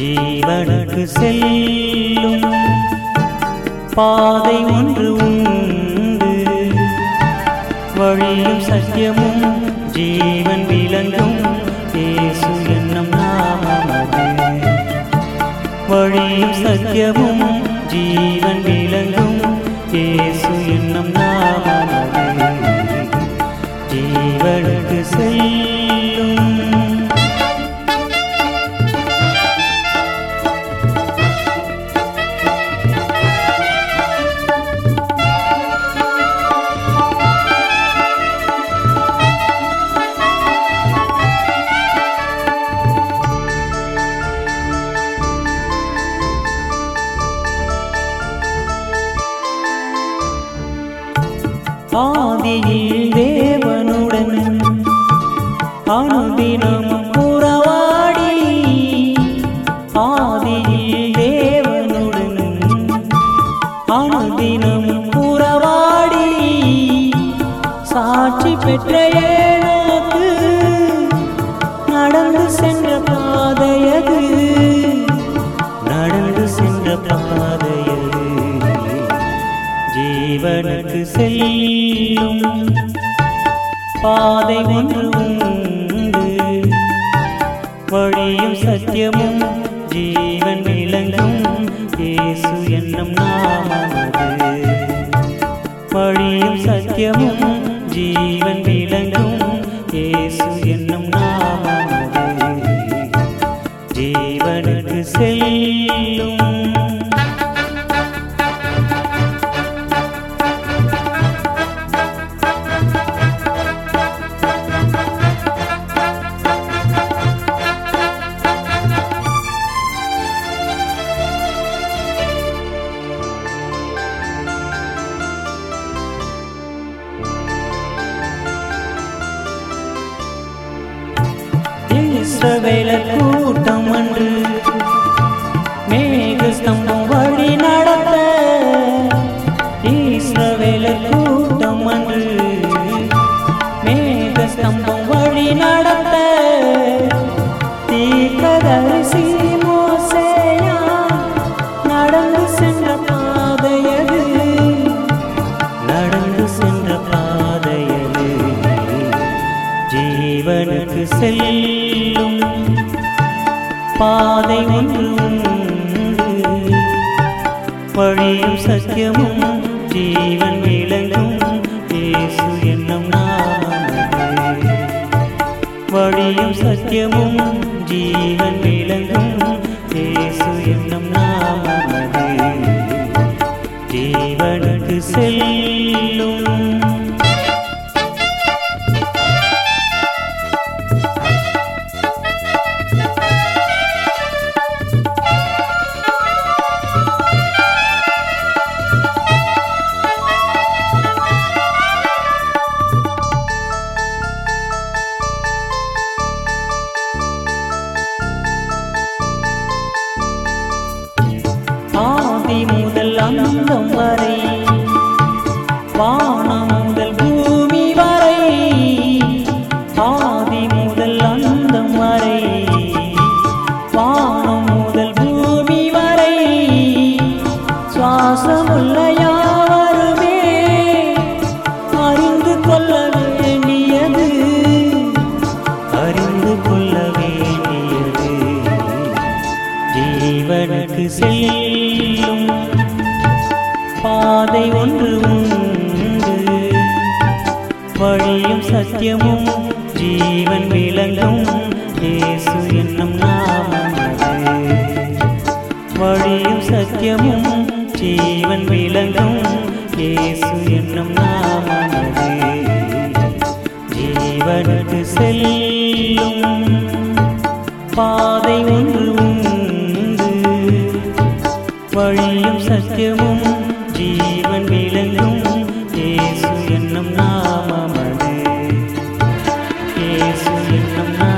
ஜீவனுக்கு செல்லும் பாதை ஒன்று உண்டு வழியும் சத்தியமும் ஜீவன் விளங்கும் இயேசு என்னும் நாமமது வழியும் சத்தியமும் ஜீவன் விளங்கும் இயேசு என்னும் நாமமது ஜீவனுக்கு செல்லும் ஆதியில் தேவனுடன் அனுதினமும் உறவாடி ஆதியில் தேவனுடன் அனுதினமும் உறவாடி சாட்சி பெற்ற எனக்கு நடந்து சென்ற பாதையது நடந்து சென்ற பாதையது ஜீவனுக்கு செல்லும் பாதை ஒன்று உண்டு வழியும் சத்தியமும் ஜீவன் விளங்கும் இயேசு என்னும் நாமமது வழியும் சத்தியமும் ஜீவன் விளங்கும் இயேசு என்னும் நாமமது ஜீவனுக்கு செல்லும் இஸ்ரவேல கூட்டம் அன்று மேக ஸ்தம்பம் வழி நடத்த இஸ்ரவேல கூட்டம் அன்று மேக ஸ்தம்பம் வழி நடத்த தீர்க்கதரிசி மோசேயா நடந்து சென்ற பாதையது நடந்து சென்ற பாதையது ஜீவனுக்கு செல்லும் பாதை ஒன்று உண்டு வழியும் சத்தியமும் ஜீவன் விளங்கும் இயேசு என்னும் நாமமது வழியும் சத்தியமும் ஜீவன் விளங்கும் இயேசு என்னும் நாமமது ஜீவனுக்கு செல்லும் ஆதி முதல் அந்தம் வரை வானம் முதல் பூமி வரை ஆதி முதல் அந்தம் வரை வானம் முதல் பூமி வரை சுவாசமுள்ள யாவருமே அறிந்து கொள்ள வேண்டியது அறிந்து கொள்ள வேண்டியது ஜீவனுக்கு செல்லும் பாதை ஒன்று உண்டு வழியும் சத்தியமும் ஜீவன் விளங்கும் இயேசு என்னும் நாமமது வழியும் சத்தியமும் ஜீவன் விளங்கும் இயேசு என்னும் நாமமது ஜீவனுக்கு செல்லும் பாதை ஒன்று உண்டு வழியும் சத்தியமும் ஜீவன் விளங்கும் இயேசு என்னும் நாமமது இயேசு என்னும் நாமமது